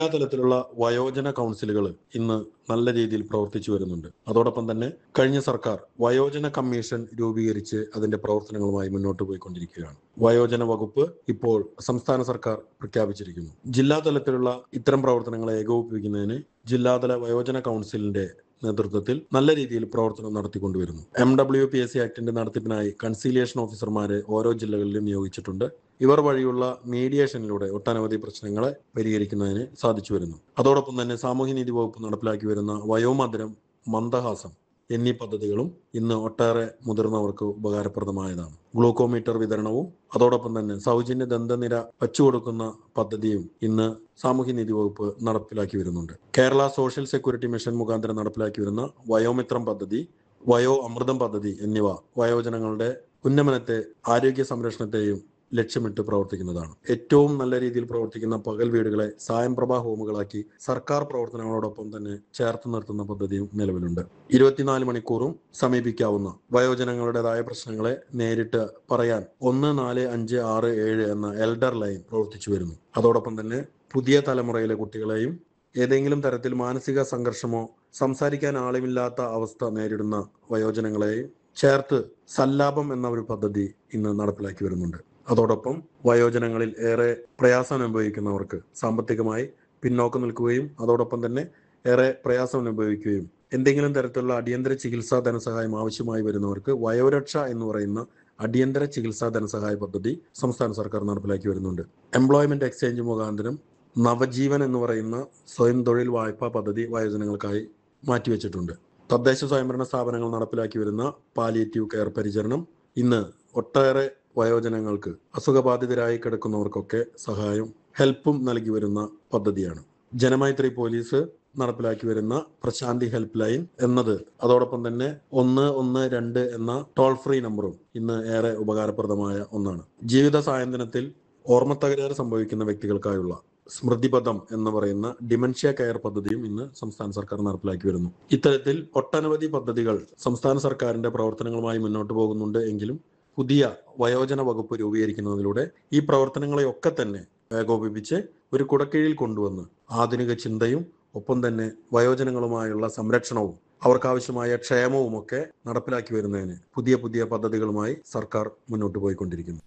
തലത്തിലുള്ള വയോജന കൗൺസിലുകൾ ഇന്ന് നല്ല രീതിയിൽ പ്രവർത്തിച്ചു വരുന്നുണ്ട് അതോടൊപ്പം തന്നെ കഴിഞ്ഞ സർക്കാർ വയോജന കമ്മീഷൻ രൂപീകരിച്ച് അതിന്റെ പ്രവർത്തനങ്ങളുമായി മുന്നോട്ട് പോയിക്കൊണ്ടിരിക്കുകയാണ് വയോജന വകുപ്പ് ഇപ്പോൾ സംസ്ഥാന സർക്കാർ പ്രഖ്യാപിച്ചിരിക്കുന്നു ജില്ലാ തലത്തിലുള്ള ഇത്തരം പ്രവർത്തനങ്ങളെ ഏകോപിപ്പിക്കുന്നതിന് ജില്ലാതല വയോജന കൗൺസിലിന്റെ നേതൃത്വത്തിൽ നല്ല രീതിയിൽ പ്രവർത്തനം നടത്തിക്കൊണ്ടുവരുന്നു M W P S C ആക്ടിന്റെ നടത്തിപ്പിനായി കൺസീലിയേഷൻ ഓഫീസർമാരെ ഓരോ ജില്ലകളിലും നിയോഗിച്ചിട്ടുണ്ട് ഇവർ വഴിയുള്ള മീഡിയേഷനിലൂടെ ഒട്ടനവധി പ്രശ്നങ്ങളെ പരിഹരിക്കുന്നതിന് സാധിച്ചു വരുന്നു അതോടൊപ്പം തന്നെ സാമൂഹ്യനീതി വകുപ്പ് നടപ്പിലാക്കി വരുന്ന വയോമധുരം മന്ദഹാസം എന്നീ പദ്ധതികളും ഇന്ന് ഒട്ടേറെ മുതിർന്നവർക്ക് ഉപകാരപ്രദമായതാണ് ഗ്ലൂക്കോമീറ്റർ വിതരണവും അതോടൊപ്പം തന്നെ സൗജന്യ ദന്തനിര വച്ചുകൊടുക്കുന്ന പദ്ധതിയും ഇന്ന് സാമൂഹ്യനീതി വകുപ്പ് നടപ്പിലാക്കി വരുന്നുണ്ട് കേരള സോഷ്യൽ സെക്യൂരിറ്റി മിഷൻ മുഖാന്തരം നടപ്പിലാക്കി വരുന്ന വയോമിത്രം പദ്ധതി വയോ അമൃതം പദ്ധതി എന്നിവ വയോജനങ്ങളുടെ ഉന്നമനത്തെ ആരോഗ്യ സംരക്ഷണത്തെയും ലക്ഷ്യമിട്ട് പ്രവർത്തിക്കുന്നതാണ് ഏറ്റവും നല്ല രീതിയിൽ പ്രവർത്തിക്കുന്ന പകൽ വീടുകളെ സായംപ്രഭ ഹോമുകളാക്കി സർക്കാർ പ്രവർത്തനങ്ങളോടൊപ്പം തന്നെ ചേർത്ത് നിർത്തുന്ന പദ്ധതിയും നിലവിലുണ്ട് ഇരുപത്തിനാല് മണിക്കൂറും സമീപിക്കാവുന്ന വയോജനങ്ങളുടേതായ പ്രശ്നങ്ങളെ നേരിട്ട് പറയാൻ ഒന്ന് നാല് അഞ്ച് ആറ് ഏഴ് എന്ന എൽഡർ ലൈൻ പ്രവർത്തിച്ചു വരുന്നു അതോടൊപ്പം തന്നെ പുതിയ തലമുറയിലെ കുട്ടികളെയും ഏതെങ്കിലും തരത്തിൽ മാനസിക സംഘർഷമോ സംസാരിക്കാൻ ആളുമില്ലാത്ത അവസ്ഥ നേരിടുന്ന വയോജനങ്ങളെയും ചേർത്ത് സല്ലാപം എന്ന ഒരു പദ്ധതി ഇന്ന് നടപ്പിലാക്കി വരുന്നുണ്ട് അതോടൊപ്പം വയോജനങ്ങളിൽ ഏറെ പ്രയാസം അനുഭവിക്കുന്നവർക്ക് സാമ്പത്തികമായി പിന്നോക്കം നിൽക്കുകയും അതോടൊപ്പം തന്നെ ഏറെ പ്രയാസം അനുഭവിക്കുകയും എന്തെങ്കിലും തരത്തിലുള്ള അടിയന്തര ചികിത്സാ ധനസഹായം ആവശ്യമായി വരുന്നവർക്ക് വയോരക്ഷ എന്ന് പറയുന്ന അടിയന്തര ചികിത്സാ ധനസഹായ പദ്ധതി സംസ്ഥാന സർക്കാർ നടപ്പിലാക്കി വരുന്നുണ്ട് എംപ്ലോയ്മെന്റ് എക്സ്ചേഞ്ച് മുഖാന്തരം നവജീവൻ എന്ന് പറയുന്ന സ്വയം തൊഴിൽ വായ്പാ പദ്ധതി വയോജനങ്ങൾക്കായി മാറ്റിവെച്ചിട്ടുണ്ട് തദ്ദേശ സ്വയംഭരണ സ്ഥാപനങ്ങൾ നടപ്പിലാക്കി വരുന്ന പാലിയേറ്റീവ് കെയർ പരിചരണം ഇന്ന് ഒട്ടേറെ വയോജനങ്ങൾക്ക് അസുഖബാധിതരായി കിടക്കുന്നവർക്കൊക്കെ സഹായം ഹെൽപ്പും നൽകി വരുന്ന പദ്ധതിയാണ് ജനമൈത്രി പോലീസ് നടപ്പിലാക്കി വരുന്ന പ്രശാന്തി ഹെൽപ്പ് ലൈൻ എന്നത് അതോടൊപ്പം തന്നെ ഒന്ന് ഒന്ന് രണ്ട് എന്ന ടോൾ ഫ്രീ നമ്പറും ഇന്ന് ഏറെ ഉപകാരപ്രദമായ ഒന്നാണ് ജീവിത സായന്തനത്തിൽ ഓർമ്മത്തകരാറ് സംഭവിക്കുന്ന വ്യക്തികൾക്കായുള്ള സ്മൃതിപഥം എന്ന് പറയുന്ന ഡിമെൻഷ്യ കെയർ പദ്ധതിയും ഇന്ന് സംസ്ഥാന സർക്കാർ നടപ്പിലാക്കി വരുന്നു ഇത്തരത്തിൽ ഒട്ടനവധി പദ്ധതികൾ സംസ്ഥാന സർക്കാരിന്റെ പ്രവർത്തനങ്ങളുമായി മുന്നോട്ട് പോകുന്നുണ്ട് എങ്കിലും പുതിയ വയോജന വകുപ്പ് രൂപീകരിക്കുന്നതിലൂടെ ഈ പ്രവർത്തനങ്ങളെയൊക്കെ തന്നെ ഏകോപിപ്പിച്ച് ഒരു കുടക്കീഴിൽ കൊണ്ടുവന്ന് ആധുനിക ചിന്തയും ഒപ്പം തന്നെ വയോജനങ്ങളുമായുള്ള സംരക്ഷണവും അവർക്കാവശ്യമായ ക്ഷേമവും ഒക്കെ നടപ്പിലാക്കി വരുന്നതിന് പുതിയ പുതിയ പദ്ധതികളുമായി സർക്കാർ മുന്നോട്ട് പോയിക്കൊണ്ടിരിക്കുന്നു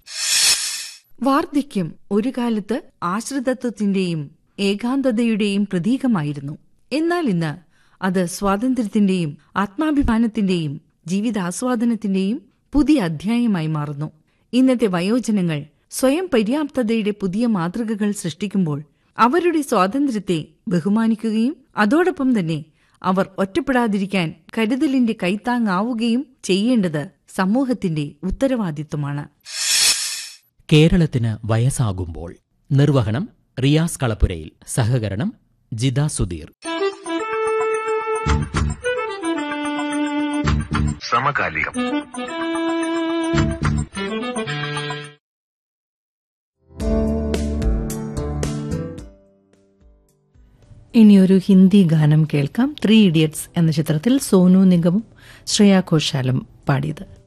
വാർദ്ധക്യം ഒരു കാലത്ത് ആശ്രിതത്വത്തിന്റെയും ഏകാന്തതയുടെയും പ്രതീകമായിരുന്നു എന്നാൽ ഇന്ന് അത് സ്വാതന്ത്ര്യത്തിന്റെയും ആത്മാഭിമാനത്തിന്റെയും ജീവിതാസ്വാദനത്തിന്റെയും പുതിയ അധ്യായമായി മാറുന്നു ഇന്നത്തെ വയോജനങ്ങൾ സ്വയം പര്യാപ്തതയുടെ പുതിയ മാതൃകകൾ സൃഷ്ടിക്കുമ്പോൾ അവരുടെ സ്വാതന്ത്ര്യത്തെ ബഹുമാനിക്കുകയും അതോടൊപ്പം തന്നെ അവർ ഒറ്റപ്പെടാതിരിക്കാൻ കരുതലിന്റെ കൈത്താങ്ങാവുകയും ചെയ്യേണ്ടത് സമൂഹത്തിന്റെ ഉത്തരവാദിത്വമാണ് കേരളത്തിന് വയസ്സാകുമ്പോൾ നിർവഹണം റിയാസ് കളപ്പുരയിൽ സഹകരണം ജിദ സുധീർ സമകാലികം ഇനിയൊരു ഹിന്ദി ഗാനം കേൾക്കാം ത്രീ ഇഡിയറ്റ്സ് എന്ന ചിത്രത്തിൽ സോനു നിഗമും ശ്രേയ ഘോഷാലും പാടിയത്